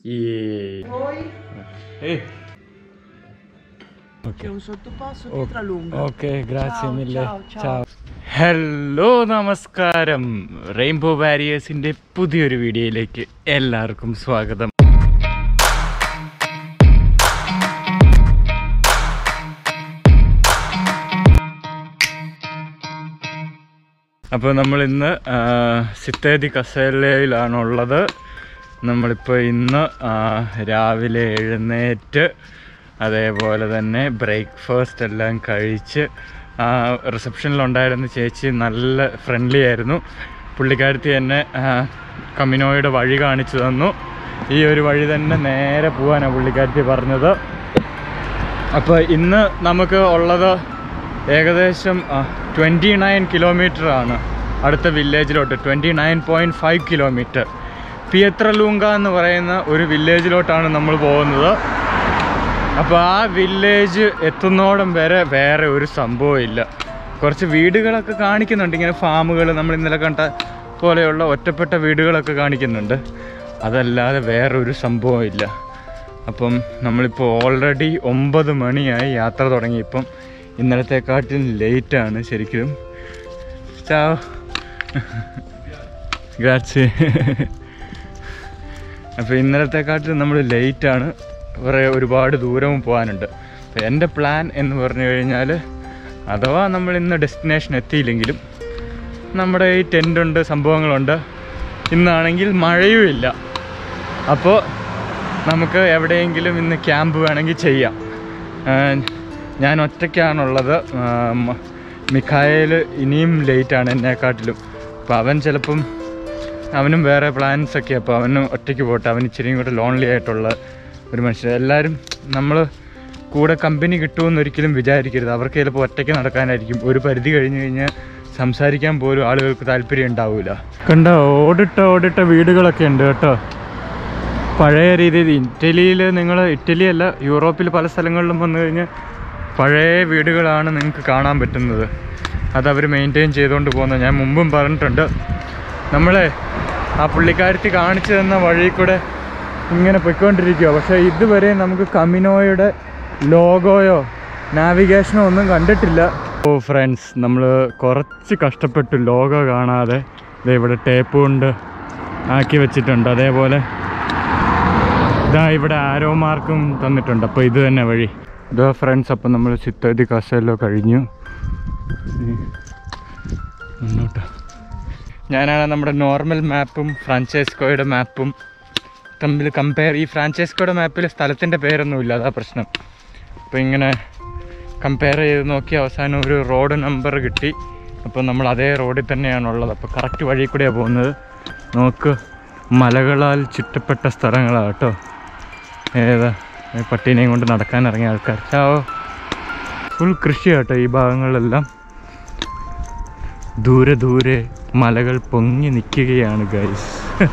E... Poi Eh, c'è un sottopasso Oh, Pietralunga. Okay ഗ്രാzie Ciao, mille ciao, ciao. Ciao. Hello നമസ്കാരം rainbow വാരിയേഴ്സിന്റെ പുതിയൊരു വീഡിയോയിലേക്ക് എല്ലാവർക്കും സ്വാഗതം അപ്പോൾ നമ്മൾ ഇന്ന് സിത്തേദി കസേലയിലാണുള്ളത് നമ്മളിപ്പോൾ ഇന്ന് ആ, രാവിലെ എഴുന്നേറ്റ് അതേപോലെ തന്നെ ബ്രേക്ക്ഫാസ്റ്റ് എല്ലാം കഴിച്ച് റിസപ്ഷനിലുണ്ടായിരുന്ന ചേച്ചി നല്ല ഫ്രണ്ട്ലി ആയിരുന്നു പുള്ളിക്കാരത്തി എന്നെ ആ, കമിനോയുടെ വഴി കാണിച്ചു തന്നു ഈ ഒരു വഴി തന്നെ നേരെ പോകാനാണ് പുള്ളിക്കാരത്തി പറഞ്ഞത് അപ്പോൾ ഇന്ന് നമുക്ക് ഉള്ളത് ഏകദേശം ട്വൻറ്റി നയൻ കിലോമീറ്റർ ആണ് അടുത്ത വില്ലേജിലോട്ട് twenty nine point five kilometre Pietralunga എന്ന് പറയുന്ന ഒരു വില്ലേജിലോട്ടാണ് നമ്മൾ പോകുന്നത് അപ്പോൾ ആ വില്ലേജ് എത്തുന്നോടം വരെ വേറെ ഒരു സംഭവം ഇല്ല കുറച്ച് വീടുകളൊക്കെ കാണിക്കുന്നുണ്ട് ഇങ്ങനെ ഫാമുകൾ നമ്മൾ ഇന്നലെ കണ്ട പോലെയുള്ള ഒറ്റപ്പെട്ട വീടുകളൊക്കെ കാണിക്കുന്നുണ്ട് അതല്ലാതെ വേറൊരു സംഭവം ഇല്ല അപ്പം നമ്മളിപ്പോൾ ഓൾറെഡി ഒമ്പത് മണിയായി യാത്ര തുടങ്ങി ഇപ്പം ഇന്നലത്തെക്കാട്ടിലും ലേറ്റാണ് ശരിക്കും ചാ ഗ്രാച്ച് അപ്പോൾ ഇന്നലത്തെക്കാട്ടിലും നമ്മൾ ലേറ്റാണ് കുറേ ഒരുപാട് ദൂരവും പോകാനുണ്ട് അപ്പോൾ എൻ്റെ പ്ലാൻ എന്ന് പറഞ്ഞു കഴിഞ്ഞാൽ അഥവാ നമ്മൾ ഇന്ന് ഡെസ്റ്റിനേഷൻ എത്തിയില്ലെങ്കിലും നമ്മുടെ ഈ ടെൻ്റുണ്ട് സംഭവങ്ങളുണ്ട് ഇന്നാണെങ്കിൽ മഴയും ഇല്ല അപ്പോൾ നമുക്ക് എവിടെയെങ്കിലും ഇന്ന് ക്യാമ്പ് വേണമെങ്കിൽ ചെയ്യാം ആ, ഞാൻ ഒറ്റയ്ക്കാണുള്ളത് ആ, മ- മിഖായേൽ ഇനിയും ലേറ്റാണ് എന്നെക്കാട്ടിലും അപ്പോൾ അവൻ ചിലപ്പം അവനും വേറെ പ്ലാൻസ് ഒക്കെ അപ്പോൾ അവനും ഒറ്റയ്ക്ക് പോട്ടെ അവൻ ഇച്ചിരിയും കൂടെ ലോൺലി ആയിട്ടുള്ള ഒരു മനുഷ്യൻ എല്ലാവരും നമ്മൾ കൂടെ കമ്പനി കിട്ടുമെന്ന് ഒരിക്കലും വിചാരിക്കരുത് അവർക്ക് ചിലപ്പോൾ ഒറ്റയ്ക്ക് നടക്കാനായിരിക്കും ഒരു പരിധി കഴിഞ്ഞ് കഴിഞ്ഞാൽ സംസാരിക്കാൻ പോലും ആളുകൾക്ക് താല്പര്യം ഉണ്ടാവില്ല കണ്ടോ ഓടിട്ട ഓടിട്ട വീടുകളൊക്കെ ഉണ്ട് കേട്ടോ പഴയ രീതിയിൽ ഇറ്റലിയിൽ നിങ്ങൾ ഇറ്റലി അല്ല യൂറോപ്പിൽ പല സ്ഥലങ്ങളിലും വന്നു കഴിഞ്ഞാൽ പഴയ വീടുകളാണ് നിങ്ങൾക്ക് കാണാൻ പറ്റുന്നത് അതവർ മെയിൻറ്റെയിൻ ചെയ്തുകൊണ്ട് പോകുന്നത് ഞാൻ മുമ്പും പറഞ്ഞിട്ടുണ്ട് നമ്മളെ ആ പുള്ളിക്കാരത്തി കാണിച്ചു തന്ന വഴി കൂടെ ഇങ്ങനെ പൊയ്ക്കൊണ്ടിരിക്കുക പക്ഷേ ഇതുവരെ നമുക്ക് കമിനോയുടെ ലോഗോയോ നാവിഗേഷനോ ഒന്നും കണ്ടിട്ടില്ല ഓ ഫ്രണ്ട്സ് നമ്മൾ കുറച്ച് കഷ്ടപ്പെട്ടു ലോഗോ കാണാതെ ദേ ഇവിടെ ടേപ്പ് കൊണ്ട് ആക്കി വെച്ചിട്ടുണ്ട് അതേപോലെ ഇതാ ഇവിടെ ആരോ മാർക്കും തന്നിട്ടുണ്ട് അപ്പോൾ ഇത് തന്നെ വഴി ഇതാ ഫ്രണ്ട്സ് അപ്പം നമ്മൾ ചിത്തേതി കസേലോ കഴിഞ്ഞു ഇനി മുന്നോട്ട് ഞാനാണ് നമ്മുടെ നോർമൽ മാപ്പും ഫ്രാഞ്ചൈസ്കോയുടെ മാപ്പും തമ്മിൽ കമ്പയർ ഈ ഫ്രാഞ്ചൈസ്കോയുടെ മാപ്പിൽ സ്ഥലത്തിൻ്റെ പേരൊന്നുമില്ല അതാ പ്രശ്നം അപ്പോൾ ഇങ്ങനെ കമ്പയർ ചെയ്ത് നോക്കി അവസാനം ഒരു റോഡ് നമ്പർ കിട്ടി അപ്പോൾ നമ്മൾ അതേ റോഡിൽ തന്നെയാണുള്ളത് അപ്പോൾ കറക്റ്റ് വഴി കൂടെയാണ് പോകുന്നത് നോക്ക് മലകളാൽ ചുറ്റപ്പെട്ട സ്ഥലങ്ങളാണ് കേട്ടോ ഏതാ ഈ പട്ടീനെയും കൊണ്ട് നടക്കാൻ ഇറങ്ങിയ ആൾക്കാർ ചാവോ ഫുൾ കൃഷിയാട്ടോ ഈ ഭാഗങ്ങളിലെല്ലാം ദൂരെ ദൂരെ മലകൾ പൊങ്ങി നിൽക്കുകയാണ് ഗൈസ്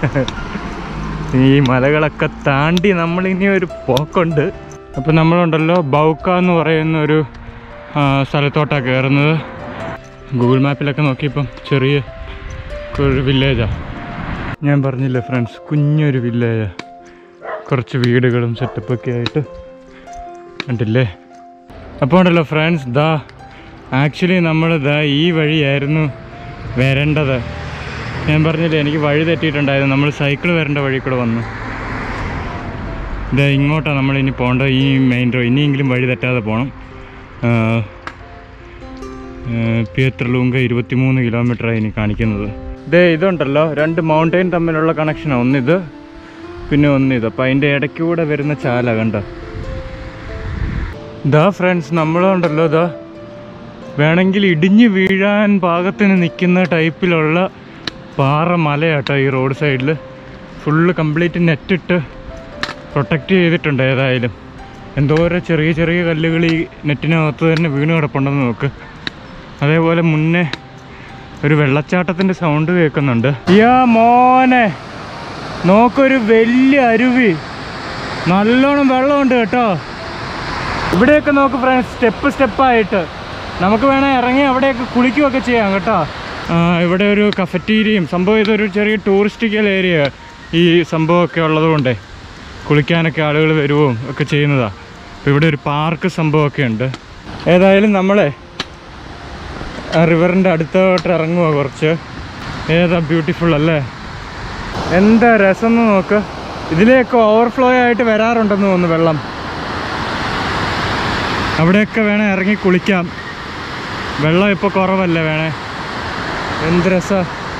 ഈ മലകളൊക്കെ താണ്ടി നമ്മളിനി ഒരു പോക്കുണ്ട് അപ്പം നമ്മളുണ്ടല്ലോ ബൗക്ക എന്ന് പറയുന്ന ഒരു ആ, സ്ഥലത്തോട്ടാണ് കയറുന്നത് ഗൂഗിൾ മാപ്പിലൊക്കെ നോക്കിയപ്പം ചെറിയ ഒരു വില്ലേജാണ് ഞാൻ പറഞ്ഞില്ലേ ഫ്രണ്ട്സ് കുഞ്ഞൊരു വില്ലേജാ കുറച്ച് വീടുകളും സെറ്റപ്പൊക്കെ ആയിട്ട് കണ്ടില്ലേ അപ്പോൾ ഉണ്ടല്ലോ ഫ്രണ്ട്സ് ദാ ആക്ച്വലി നമ്മൾ ദാ ഈ വഴിയായിരുന്നു വരേണ്ടത് ഞാൻ പറഞ്ഞില്ലേ എനിക്ക് വഴി തെറ്റിയിട്ടുണ്ടായിരുന്നു നമ്മൾ സൈക്കിൾ വരേണ്ട വഴി കൂടെ വന്നു ഇതാ ഇങ്ങോട്ടാണ് നമ്മൾ ഇനി പോകേണ്ടത് ഈ മെയിൻ റോഡ് ഇനിയെങ്കിലും വഴി തെറ്റാതെ പോകണം പിയത്രലൂങ്ക ഇരുപത്തിമൂന്ന് കിലോമീറ്ററാണ് ഇനി കാണിക്കുന്നത് ഇതേ ഇതുണ്ടല്ലോ രണ്ട് മൗണ്ടെയിൻ തമ്മിലുള്ള കണക്ഷനാണ് ഒന്നിത് പിന്നെ ഒന്നിത് അപ്പോൾ അതിൻ്റെ ഇടയ്ക്കൂടെ വരുന്ന ചാല കണ്ടോ ഇതാ ഫ്രണ്ട്സ് നമ്മളുണ്ടല്ലോ ഇതാ വേണമെങ്കിൽ ഇടിഞ്ഞ് വീഴാൻ പാകത്തിന് നിൽക്കുന്ന ടൈപ്പിലുള്ള പാറ മലയാട്ടോ ഈ റോഡ് സൈഡിൽ ഫുള്ള് കംപ്ലീറ്റ് നെറ്റിട്ട് പ്രൊട്ടക്റ്റ് ചെയ്തിട്ടുണ്ട് ഏതായാലും എന്തോരം ചെറിയ ചെറിയ കല്ലുകൾ ഈ നെറ്റിനകത്ത് തന്നെ വീണ് കിടപ്പുണ്ടെന്ന് നോക്ക് അതേപോലെ മുന്നേ ഒരു വെള്ളച്ചാട്ടത്തിൻ്റെ സൗണ്ട് കേൾക്കുന്നുണ്ട് യാ മോനെ നോക്കൊരു വലിയ അരുവി നല്ലോണം വെള്ളമുണ്ട് കേട്ടോ ഇവിടെയൊക്കെ നോക്ക് ഫ്രണ്ട്സ് സ്റ്റെപ്പ് സ്റ്റെപ്പായിട്ട് നമുക്ക് വേണേൽ ഇറങ്ങി അവിടെയൊക്കെ കുളിക്കുകയൊക്കെ ചെയ്യാം കേട്ടോ ആ, ഇവിടെ ഒരു കഫറ്റീരിയയും സംഭവം ഇതൊരു ചെറിയ ടൂറിസ്റ്റിക്കൽ ഏരിയ ഈ സംഭവമൊക്കെ ഉള്ളത് കൊണ്ടേ കുളിക്കാനൊക്കെ ആളുകൾ വരുവും ഒക്കെ ചെയ്യുന്നതാണ് അപ്പോൾ ഇവിടെ ഒരു പാർക്ക് സംഭവമൊക്കെ ഉണ്ട് ഏതായാലും നമ്മളെ ആ റിവറിൻ്റെ അടുത്തോട്ട് ഇറങ്ങുക കുറച്ച് ഏതാ ബ്യൂട്ടിഫുൾ അല്ലേ എന്താ രസം എന്ന് നോക്ക് ഇതിലെയൊക്കെ ഓവർഫ്ലോ ആയിട്ട് വരാറുണ്ടെന്ന് തോന്നുന്നു വെള്ളം അവിടെയൊക്കെ വേണേ ഇറങ്ങി കുളിക്കാം വെള്ളം ഇപ്പോൾ കുറവല്ലേ വേണേ എന്ത് രസ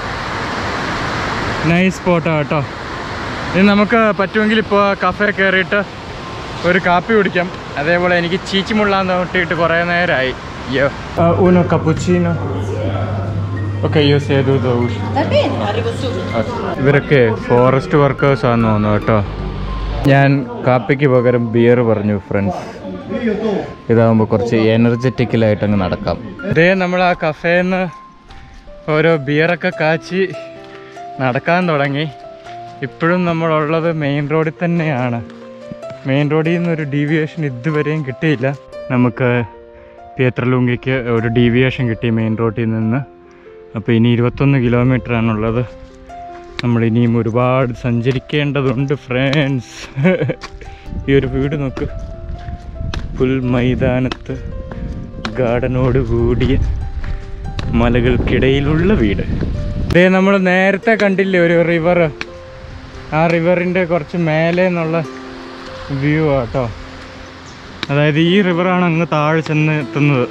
നൈസ് സ്പോട്ടാണ് കേട്ടോ ഇനി നമുക്ക് പറ്റുമെങ്കിൽ ഇപ്പോൾ കഫേ കയറിയിട്ട് ഒരു കാപ്പി കുടിക്കാം അതേപോലെ എനിക്ക് ചീച്ചിമുള്ളാന്ന് തൊട്ടിട്ട് കുറേ നേരമായി യോ ഊനോ കപ്പുച്ചീനോ ഓക്കെ യൂസ് ചെയ്തു Va bene, arrivo subito. ഇവരൊക്കെ ഫോറസ്റ്റ് വർക്കേഴ്സ് ആണെന്ന് തോന്നുന്നു കേട്ടോ ഞാൻ കാപ്പിക്ക് പകരം ബിയർ പറഞ്ഞു ഫ്രണ്ട്സ് ഇതാകുമ്പോൾ കുറച്ച് എനർജറ്റിക്കലായിട്ട് അങ്ങ് നടക്കാം ഇതേ നമ്മൾ ആ കഫേന്ന് ഓരോ ബിയറൊക്കെ കാച്ചി നടക്കാൻ തുടങ്ങി ഇപ്പോഴും നമ്മളുള്ളത് മെയിൻ റോഡിൽ തന്നെയാണ് മെയിൻ റോഡിൽ നിന്നൊരു ഡീവിയേഷൻ ഇതുവരെയും കിട്ടിയില്ല നമുക്ക് പിയത്രലുങ്കിക്ക് ഒരു ഡീവിയേഷൻ കിട്ടി മെയിൻ റോഡിൽ നിന്ന് അപ്പോൾ ഇനി ഇരുപത്തൊന്ന് കിലോമീറ്റർ ആണുള്ളത് നമ്മൾ ഇനിയും ഒരുപാട് സഞ്ചരിക്കേണ്ടതുണ്ട് ഫ്രണ്ട്സ് ഈ ഒരു വീട് നോക്ക് പുൽ മൈതാനത്ത് ഗാർഡനോട് കൂടിയ മലകൾക്കിടയിലുള്ള വീട് ഇതേ നമ്മൾ നേരത്തെ കണ്ടില്ലേ ഒരു റിവർ ആ റിവറിൻ്റെ കുറച്ച് മേലെ നിന്നുള്ള വ്യൂ ആട്ടോ അതായത് ഈ റിവറാണ് അങ്ങ് താഴെ ചെന്ന് എത്തുന്നത്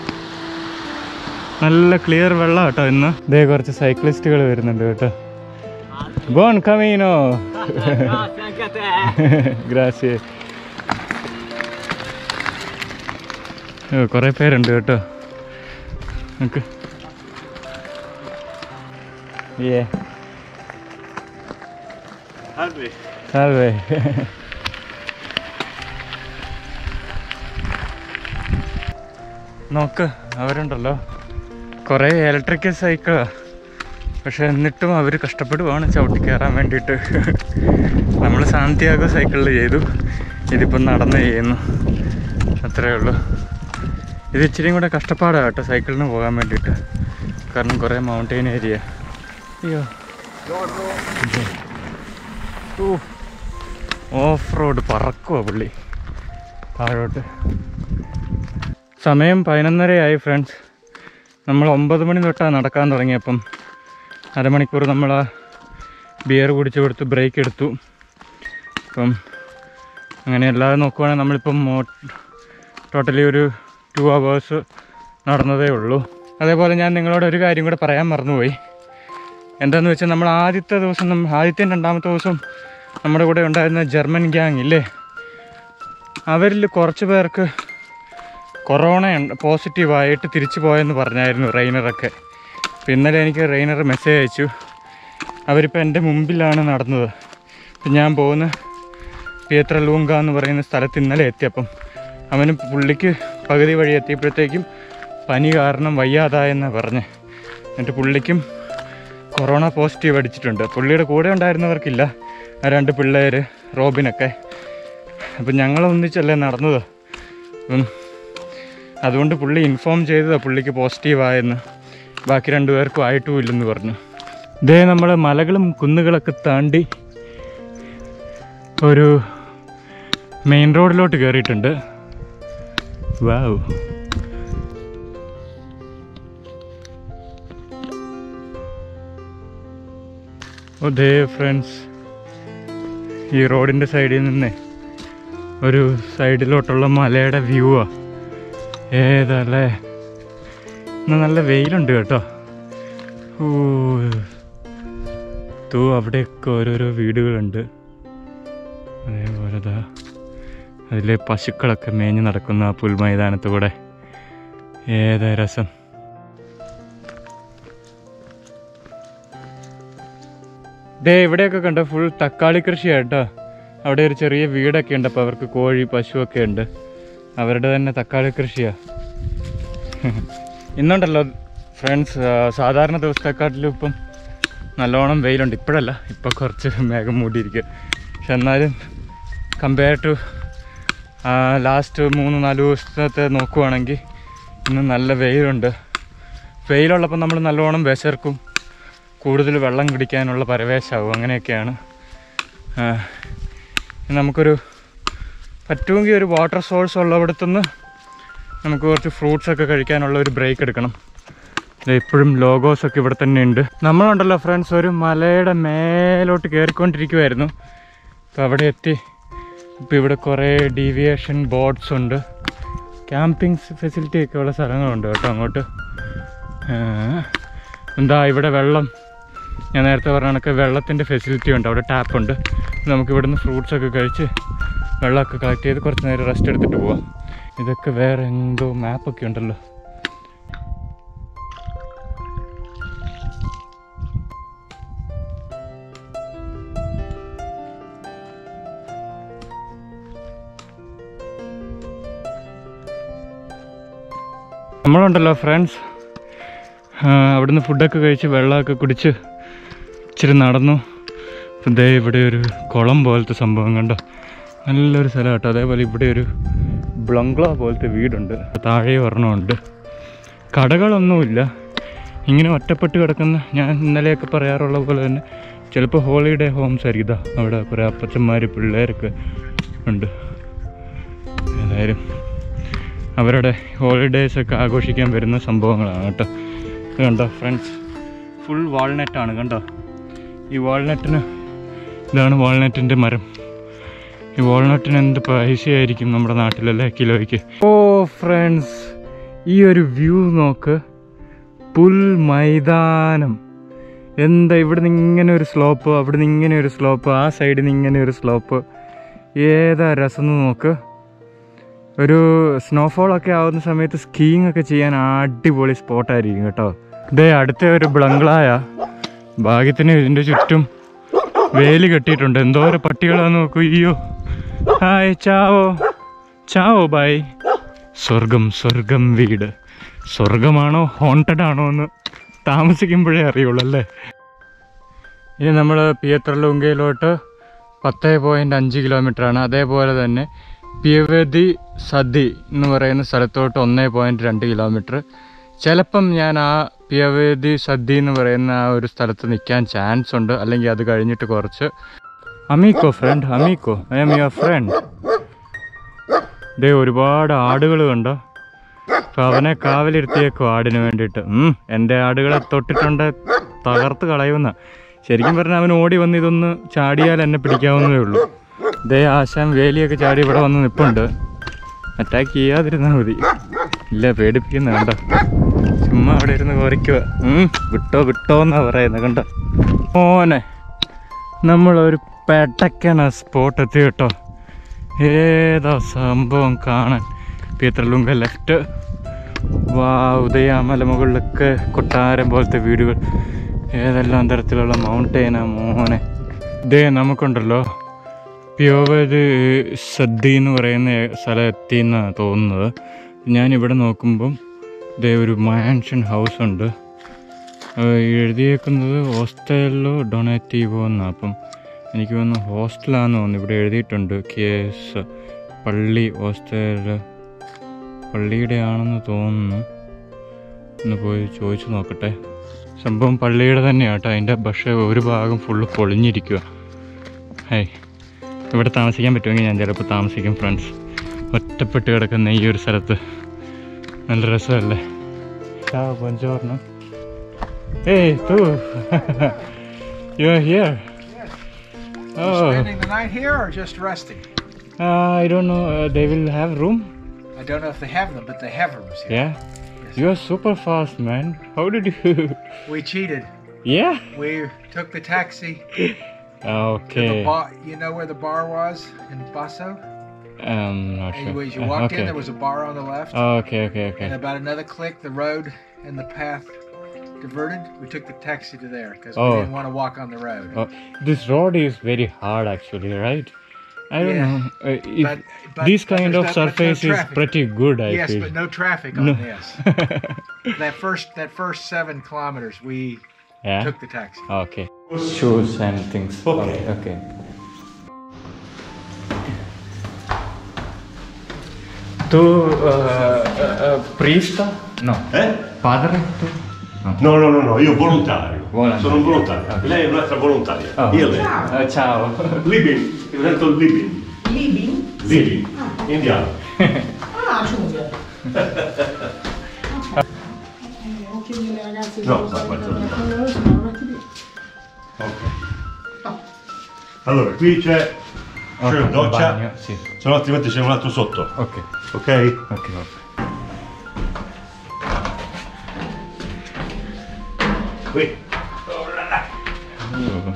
നല്ല ക്ലിയർ വെള്ളം കേട്ടോ ഇന്ന് ഇതേ കുറച്ച് സൈക്ലിസ്റ്റുകൾ വരുന്നുണ്ട് കേട്ടോ ബോൺ കമീനോ ഗ്രാസിയെ കുറേ പേരുണ്ട് കേട്ടോ നമുക്ക് ഏ Salve. നോക്ക് അവരുണ്ടല്ലോ കുറേ ഇലക്ട്രിക്കൽ സൈക്കിളാ പക്ഷെ എന്നിട്ടും അവർ കഷ്ടപ്പെടുവാണ് ചവിട്ടി കയറാൻ വേണ്ടിയിട്ട് നമ്മൾ സാന്തിയാഗോ സൈക്കിളിൽ ചെയ്തു ഇതിപ്പം നടന്ന് ചെയ്യുന്നു അത്രേ ഉള്ളൂ ഇത് ഇച്ചിരിയും കൂടെ കഷ്ടപ്പാടാണ് കേട്ടോ സൈക്കിളിന് പോകാൻ വേണ്ടിയിട്ട് കാരണം കുറേ മൗണ്ടെയിൻ ഏരിയ അയ്യോ ഓഫ് റോഡ് പറക്കുവാ പുള്ളി താഴോട്ട് സമയം പതിനൊന്നരയായി ഫ്രണ്ട്സ് നമ്മൾ ഒമ്പത് മണി തൊട്ടാണ് നടക്കാൻ തുടങ്ങിയപ്പം അരമണിക്കൂർ നമ്മൾ ആ ബിയർ കുടിച്ച് കൊടുത്ത് ബ്രേക്ക് എടുത്തു അപ്പം അങ്ങനെ അല്ലാതെ നോക്കുവാണെങ്കിൽ നമ്മളിപ്പം ടോട്ടലി ഒരു ടു അവേഴ്സ് നടന്നതേ ഉള്ളൂ അതേപോലെ ഞാൻ നിങ്ങളോട് ഒരു കാര്യം കൂടെ പറയാൻ മറന്നുപോയി എന്താന്ന് വെച്ചാൽ നമ്മൾ ആദ്യത്തെ ദിവസം നമ്മ ആദ്യത്തെ രണ്ടാമത്തെ ദിവസം നമ്മുടെ കൂടെ ഉണ്ടായിരുന്ന ജർമ്മൻ ഗ്യാങ് ഇല്ലേ അവരിൽ കുറച്ച് പേർക്ക് കൊറോണ പോസിറ്റീവായിട്ട് തിരിച്ചു പോയെന്ന് പറഞ്ഞായിരുന്നു റെയ്നറൊക്കെ അപ്പോൾ ഇന്നലെ എനിക്ക് റെയ്നർ മെസ്സേജ് അയച്ചു അവരിപ്പോൾ എൻ്റെ മുമ്പിലാണ് നടന്നത് ഇപ്പം ഞാൻ പോകുന്ന പിയത്ര ലൂങ്ക എന്ന് പറയുന്ന സ്ഥലത്ത് ഇന്നലെ എത്തിയപ്പം അവന് പുള്ളിക്ക് പകുതി വഴി എത്തിയപ്പോഴത്തേക്കും പനി കാരണം വയ്യാതായെന്നാണ് പറഞ്ഞ് എന്നിട്ട് പുള്ളിക്കും കൊറോണ പോസിറ്റീവ് അടിച്ചിട്ടുണ്ട് പുള്ളിയുടെ കൂടെ ഉണ്ടായിരുന്നവർക്കില്ല ആ രണ്ട് പിള്ളേർ റോബിനൊക്കെ അപ്പം ഞങ്ങൾ ഒന്നിച്ചല്ലേ നടന്നത് അപ്പം അതുകൊണ്ട് പുള്ളി ഇൻഫോം ചെയ്തതാണ് പുള്ളിക്ക് പോസിറ്റീവായെന്ന് ബാക്കി രണ്ടുപേർക്കും ആയിട്ടും ഇല്ലെന്ന് പറഞ്ഞു ഇതേ നമ്മൾ മലകളും കുന്നുകളൊക്കെ താണ്ടി ഒരു മെയിൻ റോഡിലോട്ട് കയറിയിട്ടുണ്ട് വാവ് അതേ ഫ്രണ്ട്സ് ഈ റോഡിൻ്റെ സൈഡിൽ നിന്ന് ഒരു സൈഡിലോട്ടുള്ള മലയുടെ വ്യൂവാ ഏതല്ലേ ഇന്ന് നല്ല വെയിലുണ്ട് കേട്ടോ ഓ തൂ അവിടെയൊക്കെ ഓരോരോ വീടുകളുണ്ട് അതേപോലെ ദാ അതിലെ പശുക്കളൊക്കെ മേഞ്ഞ് നടക്കുന്ന ആ പുൽമൈതാനത്ത് കൂടെ ഏതാ രസം ദേ ഇവിടെയൊക്കെ കണ്ടോ ഫുൾ തക്കാളി കൃഷിയാട്ടോ അവിടെ ഒരു ചെറിയ വീടൊക്കെ ഉണ്ട് അപ്പോൾ അവർക്ക് കോഴി പശുവൊക്കെ ഉണ്ട് അവരുടെ തന്നെ തക്കാളി കൃഷിയാ ഇന്നുണ്ടല്ലോ ഫ്രണ്ട്സ് സാധാരണ ദിവസത്തെക്കാട്ടിലും ഇപ്പം നല്ലോണം വെയിലുണ്ട് ഇപ്പോഴല്ല ഇപ്പം കുറച്ച് മേഘം മൂടിയിരിക്കുക പക്ഷെ എന്നാലും കമ്പയർ ടു ലാസ്റ്റ് മൂന്ന് നാല് ദിവസത്തെ നോക്കുവാണെങ്കിൽ ഇന്ന് നല്ല വെയിലുണ്ട് വെയിലുള്ളപ്പോൾ നമ്മൾ നല്ലോണം വിശർക്കും കൂടുതൽ വെള്ളം കുടിക്കാനുള്ള പരവേശമാവും അങ്ങനെയൊക്കെയാണ് ആ, ഇനി നമുക്കൊരു പറ്റുമെങ്കിൽ ഒരു വാട്ടർ സോഴ്സ് ഉള്ളവിടത്തുനിന്ന് നമുക്ക് കുറച്ച് ഫ്രൂട്ട്സ് ഒക്കെ കഴിക്കാനുള്ള ഒരു ബ്രേക്ക് എടുക്കണം ദേ ഇപ്പോഴും ലോഗോസ് ഒക്കെ ഇവിടെ തന്നെ ഉണ്ട് നമ്മളുണ്ടല്ലോ ഫ്രണ്ട്സ് ഒരു മലയുടെ മേലോട്ട് കയറിക്കൊണ്ടിരിക്കുമായിരുന്നു അപ്പോൾ അവിടെ എത്തി ഇപ്പോൾ ഇവിടെ കുറേ ഡീവിയേഷൻ ബോർഡ്സ് ഉണ്ട് ക്യാമ്പിംഗ് ഫെസിലിറ്റി ഒക്കെ ഉള്ള സ്ഥലങ്ങളുണ്ട് കേട്ടോ അങ്ങോട്ട് ആ, എന്താ ഇവിടെ വെള്ളം ഞാൻ നേരത്തെ പറഞ്ഞ കണക്ക് വെള്ളത്തിൻ്റെ ഫെസിലിറ്റി ഉണ്ട് അവിടെ ടാപ്പ് ഉണ്ട് നമുക്ക് ഇവിടുന്ന് ഫ്രൂട്ട്സ് ഒക്കെ കഴിച്ച് വെള്ളമൊക്കെ കളക്ട് ചെയ്ത് കുറച്ച് നേരം റെസ്റ്റ് എടുത്തിട്ട് പോവാം ഇതൊക്കെ വേറെ എന്തോ മാപ്പൊക്കെ ഉണ്ടല്ലോ നമ്മളുണ്ടല്ലോ ഫ്രണ്ട്സ് അവിടുന്ന് ഫുഡൊക്കെ കഴിച്ച് വെള്ളമൊക്കെ കുടിച്ച് ഇച്ചിരി നടന്നു അപ്പം ദേ ഇവിടെ ഒരു കുളം പോലത്തെ സംഭവം കണ്ടോ നല്ലൊരു സ്ഥലം കേട്ടോ അതേപോലെ ഇവിടെ ഒരു ബ്ലംഗ്ലോ പോലത്തെ വീടുണ്ട് താഴെ ഒരെണ്ണമുണ്ട് കടകളൊന്നുമില്ല ഇങ്ങനെ ഒറ്റപ്പെട്ട് കിടക്കുന്ന ഞാൻ ഇന്നലെയൊക്കെ പറയാറുള്ള പോലെ തന്നെ ചിലപ്പോൾ ഹോളിഡേ ഹോംസ് ആയിരിക്കും ഇതാ അവിടെ കുറേ അപ്പച്ചന്മാർ പിള്ളേരൊക്കെ ഉണ്ട് ഏതായാലും അവരുടെ ഹോളിഡേയ്സ് ഒക്കെ ആഘോഷിക്കാൻ വരുന്ന സംഭവങ്ങളാണ് കേട്ടോ ഇത് കണ്ടോ ഫ്രണ്ട്സ് ഫുൾ വാൾനട്ടാണ് കണ്ടോ ഈ വാൾനട്ടിന് ഇതാണ് വാൾനട്ടിൻ്റെ മരം ഈ വാൾനട്ടിന് എന്ത് പൈസയായിരിക്കും നമ്മുടെ നാട്ടിലല്ലേ കിലോയ്ക്ക് ഓ ഫ്രണ്ട്സ് ഈ ഒരു വ്യൂ നോക്ക് പുൽ മൈതാനം എന്താ ഇവിടുന്ന് ഇങ്ങനെ ഒരു സ്ലോപ്പ് അവിടുന്ന് ഇങ്ങനെ ഒരു സ്ലോപ്പ് ആ സൈഡിൽ നിന്ന് ഇങ്ങനെ ഒരു സ്ലോപ്പ് ഏതാ രസം എന്ന് നോക്ക് ഒരു സ്നോഫോൾ ഒക്കെ ആവുന്ന സമയത്ത് സ്കീയിങ് ഒക്കെ ചെയ്യാൻ അടിപൊളി സ്പോട്ടായിരിക്കും കേട്ടോ ഇതേ അടുത്ത ഒരു ബ്ലംഗ്ലായ ഭാഗ്യത്തിന് ഇതിൻ്റെ ചുറ്റും വേലി കെട്ടിയിട്ടുണ്ട് എന്തോരം പട്ടികളാന്ന് നോക്കൂ അയ്യോ ഹായ് ചാവോ ചാവോ ബായ് സ്വർഗം സ്വർഗം വീട് സ്വർഗമാണോ ഹോണ്ടഡ് ആണോ എന്ന് താമസിക്കുമ്പോഴേ അറിയുള്ളൂ അല്ലേ ഇനി നമ്മൾ പിയത്രലുങ്കയിലോട്ട് പത്ത് പോയിൻറ്റ് അഞ്ച് കിലോമീറ്റർ ആണ് അതേപോലെ തന്നെ പിയവതി സതി എന്ന് പറയുന്ന സ്ഥലത്തോട്ട് ഒന്ന് പോയിൻറ്റ് രണ്ട് കിലോമീറ്റർ ചിലപ്പം ഞാൻ ആ പിയവേദി സദ്യ എന്ന് പറയുന്ന ആ ഒരു സ്ഥലത്ത് നിൽക്കാൻ ചാൻസ് ഉണ്ട് അല്ലെങ്കിൽ അത് കഴിഞ്ഞിട്ട് കുറച്ച് അമീക്കോ ഫ്രണ്ട് അമീക്കോ ഐ എം യുവർ ഫ്രണ്ട് ദേ ഒരുപാട് ആടുകൾ കണ്ടോ അപ്പൊ അവനെ കാവലിരുത്തിയേക്കോ ആടിന് വേണ്ടിയിട്ട് ഉം, എൻ്റെ ആടുകളെ തൊട്ടിട്ടുണ്ട് തകർത്ത് കളയുന്ന ശരിക്കും പറഞ്ഞാൽ അവൻ ഓടി വന്ന് ഇതൊന്ന് ചാടിയാൽ എന്നെ പിടിക്കാവുന്നതേ ഉള്ളൂ ദേ ആശാൻ വേലിയൊക്കെ ചാടി ഇവിടെ വന്ന് നിൽപ്പുണ്ട് അറ്റാക്ക് ചെയ്യാതിരുന്നാൽ മതി ഇല്ല പേടിപ്പിക്കുന്ന കണ്ടോ ചുമ്മാ അവിടെ ഇരുന്ന് കുറയ്ക്കുക വിട്ടോ വിട്ടോ എന്നാ പറയുന്നത് കണ്ടോ ഓനെ നമ്മളൊരു പെട്ടക്കണ സ്പോട്ട് എത്തി കേട്ടോ ഏതാ സംഭവം കാണാൻ പീത്രലുങ്ക ലെഫ്റ്റ് വാ ഉദയാമല മുകളിലൊക്കെ കൊട്ടാരം പോലത്തെ വീടുകൾ ഏതെല്ലാം തരത്തിലുള്ള മൗണ്ടൈനാ മോനെ ഇതേ നമുക്കുണ്ടല്ലോ പ്യോവത് സദ്യ എന്ന് പറയുന്ന സ്ഥലം എത്തിയെന്നാണ് തോന്നുന്നത് ഞാനിവിടെ നോക്കുമ്പം ഇതേ ഒരു മാൻഷൻ ഹൗസ് ഉണ്ട് അത് എഴുതിയേക്കുന്നത് ഹോസ്റ്റലിലോ ഡൊണേറ്റീവോ എന്നാണ് അപ്പം എനിക്ക് തോന്നുന്നു ഹോസ്റ്റലാന്ന് തോന്നുന്നു ഇവിടെ എഴുതിയിട്ടുണ്ട് കേസ് പള്ളി ഹോസ്റ്റൽ പള്ളിയുടെ ആണെന്ന് തോന്നുന്നു ഒന്ന് പോയി ചോദിച്ചു നോക്കട്ടെ സംഭവം പള്ളിയുടെ തന്നെയാണ് കേട്ടോ അതിൻ്റെ പക്ഷേ ഒരു ഭാഗം ഫുള്ള് പൊളിഞ്ഞിരിക്കുക ഹേയ് ഇവിടെ താമസിക്കാൻ പറ്റുമെങ്കിൽ ഞാൻ ചിലപ്പോൾ താമസിക്കും ഫ്രണ്ട്സ് ഒറ്റപ്പെട്ട് കിടക്കുന്ന ഈ ഒരു സ്ഥലത്ത് നല്ല രസമല്ലേ ചാ ബഞ്ചോർണോ ഏയ് തൂ you are here oh Spending the night here or just resting? I don't know they will have room I don't know if they have them, but they have rooms here. Yeah you are super fast man how did you We cheated. Yeah We took the taxi to okay the bar. You know where the bar was in Basso? Um, not sure. Anyways, you walked okay. in, there was a bar on the left. okay, okay, okay. And about another click, the road and the path diverted. We took the taxi to there because Oh. we didn't want to walk on the road. Oh, this road is very hard, actually, right? I don't Yeah. know. Uh, if But- but- this but kind there's of not- but no surface is traffic. pretty good, I yes, feel. but no traffic on No. this. that first that first seven kilometers, we yeah. took the taxi. Okay. Shoes and things. Okay. Okay. Tu uh, uh, priest? No. Eh? Padre? Tu? No, no, no, no, io volontario. Volontario. Sono un volontario. Ok. Lei è un'altra volontaria. Oh. Io e lei. Uh, ciao. Libin, divento il Libin. Lili, indiano. Ah, giungere. Non chiedi alle ragazze No, cosa ma guarda, vogliono guarda. fare, se no non ti dico. Ok. Allora, qui c'è c'è una doccia, bagno, sì. se no altrimenti c'è un altro sotto. Ok, Ok? ok, ok. Qui. Oh,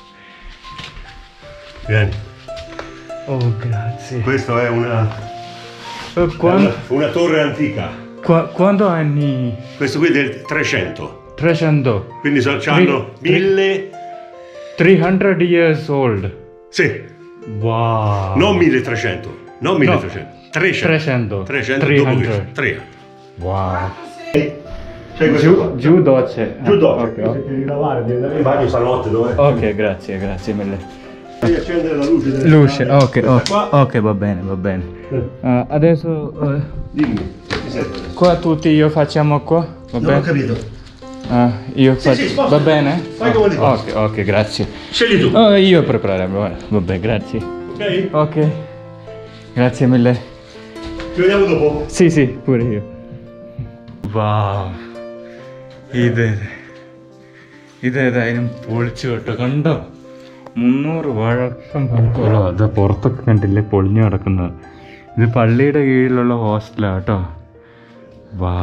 Vieni. oh, grazie. Questa è una, Eh, è quan- una, una torre antica. qua- quando anni? Questo qui è del 300. 300. Quindi so- c'hanno Tri- tri- mille... 300 years old. Sì, Wow. non 1300. Non 1300. 300. 300. 300 300. dopo questo. 300. Wow. C'è questo qua. Giù, giù docce. Giù dopo. Ok, ok. Devi lavare, devi andare in bagno stanotte dove? Ok, grazie, grazie mille. Devi accendere la luce. delle Luce, scale. ok, Questa ok, qua. ok, va bene, va bene. Eh, Ah, adesso eh, Dimmi, ti sento? qua tutti io facciamo qua, va Non ho bene? capito. Ah, io Sì, faccio, sì, sposta. va bene? Fai come ti Ah, pare. Ok, ok, grazie. Scegli tu. Oh, io preparerò, va- vabbè, grazie. Ok? Ok, grazie mille. Ci vediamo dopo. Sì, sì, pure io. Wow ഇത് ഇതേതായാലും പൊളിച്ചു കേട്ടോ കണ്ടോ മുന്നൂറ് വഴക്കം പഴക്കമുള്ള അത് പുറത്തൊക്കെ കണ്ടില്ലേ പൊളിഞ്ഞു കിടക്കുന്നത് ഇത് പള്ളിയുടെ കീഴിലുള്ള ഹോസ്റ്റലാണ് കേട്ടോ വാ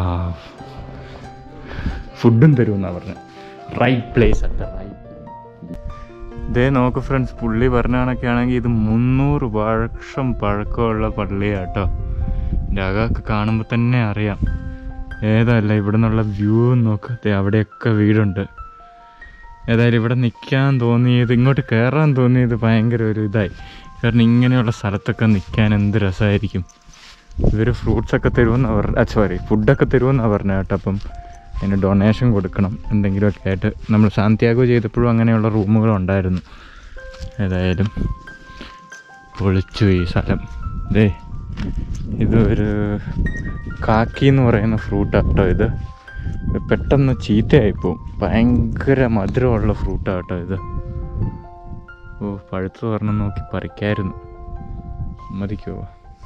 ഫുഡും തരുമെന്നാണ് പറഞ്ഞത് റൈറ്റ് പ്ലേസ് അല്ല റൈറ്റ് ഇതേ നോക്ക് ഫ്രണ്ട്സ് പുള്ളി പറഞ്ഞ കണക്കാണെങ്കിൽ ഇത് മുന്നൂറ് വർഷം പഴക്കമുള്ള പള്ളിയാട്ടോ എൻ്റെ അകമൊക്കെ കാണുമ്പോൾ തന്നെ അറിയാം ഏതല്ല ഇവിടെ നിന്നുള്ള വ്യൂ നോക്ക് ദേ അവിടെയൊക്കെ വീടുണ്ട് ഏതായാലും ഇവിടെ നിൽക്കാൻ തോന്നിയത് ഇങ്ങോട്ട് കയറാൻ തോന്നിയത് ഭയങ്കര ഒരു ഇതായി കാരണം ഇങ്ങനെയുള്ള സ്ഥലത്തൊക്കെ നിൽക്കാൻ എന്ത് രസമായിരിക്കും ഇവർ ഫ്രൂട്ട്സൊക്കെ തരുമെന്നാണ് പറഞ്ഞ സോറി ഫുഡൊക്കെ തരുമെന്നാണ് പറഞ്ഞത് കേട്ടോ അപ്പം അതിന് ഡൊണേഷൻ കൊടുക്കണം എന്തെങ്കിലുമൊക്കെ ആയിട്ട് നമ്മൾ സാന്ത്യാഗോ ചെയ്തപ്പോഴും അങ്ങനെയുള്ള റൂമുകളുണ്ടായിരുന്നു ഏതായാലും പൊളിച്ചു ഈ സ്ഥലം ദേ ഇത് ഒരു കാക്കി എന്ന് പറയുന്ന ഫ്രൂട്ടാട്ടോ ഇത് ഇത് പെട്ടെന്ന് ചീത്തയായിപ്പോവും ഭയങ്കര മധുരമുള്ള ഫ്രൂട്ടാട്ടോ ഇത് ഓ പഴുത്ത് പറഞ്ഞ് നോക്കി പറിക്കായിരുന്നു മതിക്കുമോ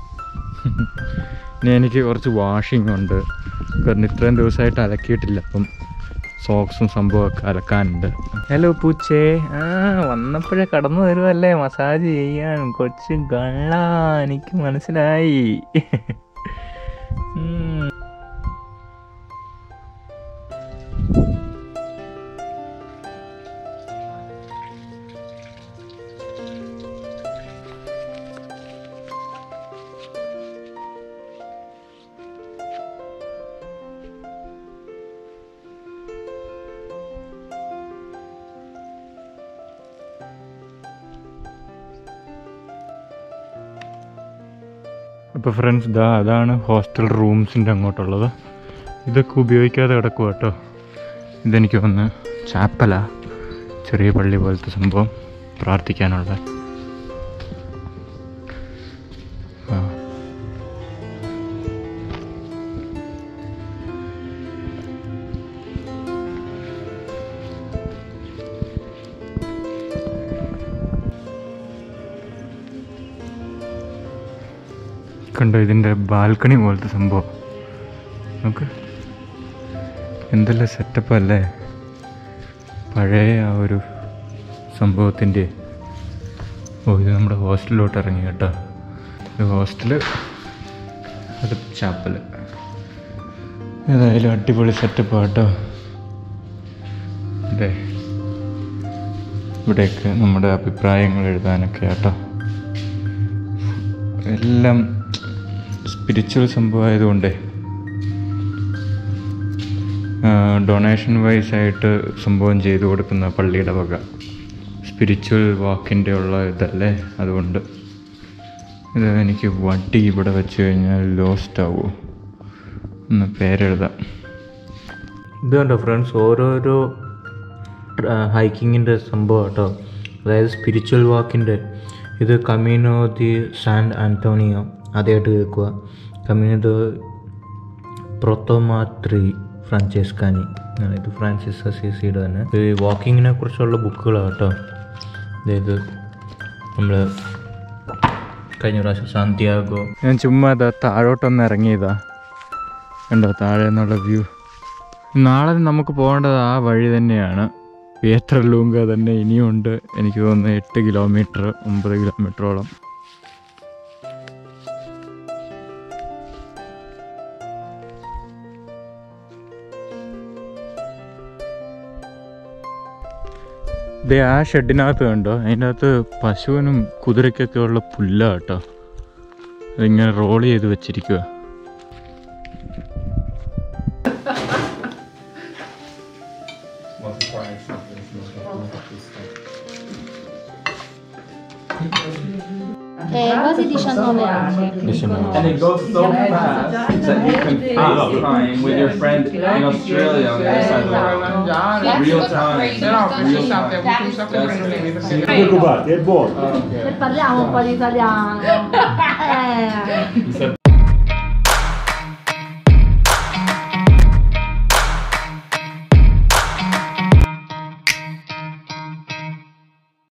ഇനി എനിക്ക് കുറച്ച് വാഷിംഗ് ഉണ്ട് കാരണം ഇത്രയും ദിവസമായിട്ട് അലക്കിയിട്ടില്ല അപ്പം സോക്സും സംഭവമൊക്കെ അലക്കാനുണ്ട് ഹലോ പൂച്ചേ ആ വന്നപ്പോഴേ കടന്നു വരുമല്ലേ മസാജ് ചെയ്യാൻ കൊച്ചു ഗള്ള എനിക്ക് മനസ്സിലായി ഉം. അപ്പോൾ ഫ്രണ്ട്സ് ഇതാ അതാണ് ഹോസ്റ്റൽ റൂംസിൻ്റെ അങ്ങോട്ടുള്ളത് ഇതൊക്കെ ഉപയോഗിക്കാതെ കിടക്കുക കേട്ടോ ഇതെനിക്ക് വന്ന് ചാപ്പല ചെറിയ പള്ളി പോലത്തെ സംഭവം പ്രാർത്ഥിക്കാനുള്ള ആ. കണ്ടോ ഇതിൻ്റെ ബാൽക്കണി പോലത്തെ സംഭവം നമുക്ക് എന്തെല്ലാം സെറ്റപ്പ് അല്ലേ പഴയ ആ ഒരു സംഭവത്തിൻ്റെ ഓ ഇത് നമ്മുടെ ഹോസ്റ്റലിലോട്ട് ഇറങ്ങി കേട്ടോ ഇത് ഹോസ്റ്റല് അത് ചാപ്പൽ ഏതായാലും അടിപൊളി സെറ്റപ്പ് കേട്ടോ അതെ ഇവിടെയൊക്കെ നമ്മുടെ അഭിപ്രായങ്ങൾ എഴുതാനൊക്കെ കേട്ടോ എല്ലാം സ്പിരിച്വൽ സംഭവമായതുകൊണ്ടേ ഡൊണേഷൻ വൈസ് ആയിട്ട് സംഭവം ചെയ്തു കൊടുക്കുന്ന പള്ളിയുടെ വക സ്പിരിച്വൽ വാക്കിൻ്റെ ഉള്ള ഇതല്ലേ അതുകൊണ്ട് ഇത് എനിക്ക് വട്ടി ഇവിടെ വെച്ച് കഴിഞ്ഞാൽ ലോസ്റ്റ് ആവുമോ ഒന്ന് പേരെഴുതാം ഇത് കണ്ടോ ഫ്രണ്ട്സ് ഓരോരോ ഹൈക്കിങ്ങിൻ്റെ സംഭവം കേട്ടോ അതായത് സ്പിരിച്വൽ വാക്കിൻ്റെ ഇത് കമീനോ ദി സാൻ ആൻറ്റോണിയോ ആദ്യമായിട്ട് കേൾക്കുക കമീനോ ദ പ്രൊത്തോമാത്രി ഫ്രാഞ്ചേസ്കാനി ആണ് ഇത് ഫ്രാൻസിസ് അസീസിയുടെ തന്നെ ഈ വാക്കിങ്ങിനെ കുറിച്ചുള്ള ബുക്കുകളാണ് കേട്ടോ അതായത് നമ്മൾ കഴിഞ്ഞ പ്രാവശ്യം സാന്തിയാഗോ ഞാൻ ചുമ്മാ ഇതാ താഴോട്ടൊന്ന് ഇറങ്ങിയതാ കണ്ടോ താഴെ നിന്നുള്ള വ്യൂ നാളെ നമുക്ക് പോകേണ്ടത് ആ വഴി തന്നെയാണ് വിയത്രലൂങ്ക തന്നെ ഇനിയും ഉണ്ട് എനിക്ക് തോന്നുന്നു എട്ട് കിലോമീറ്റർ ഒമ്പത് കിലോമീറ്ററോളം ദേ ആ ഷെഡിനകത്ത് കണ്ടോ അതിൻ്റെ അകത്ത് പശുവിനും കുതിരയ്ക്കൊക്കെ ഉള്ള പുല്ല കേട്ടോ അതിങ്ങനെ റോൾ ചെയ്ത് വെച്ചിരിക്കുക Eh, quasi 19 anni. And it goes so fast that you can FaceTime time with your friend in Australia on the other side of the world. Real time. Real time. That's Non ti preoccupate, è buono. E parliamo un po' di italiano. Eh.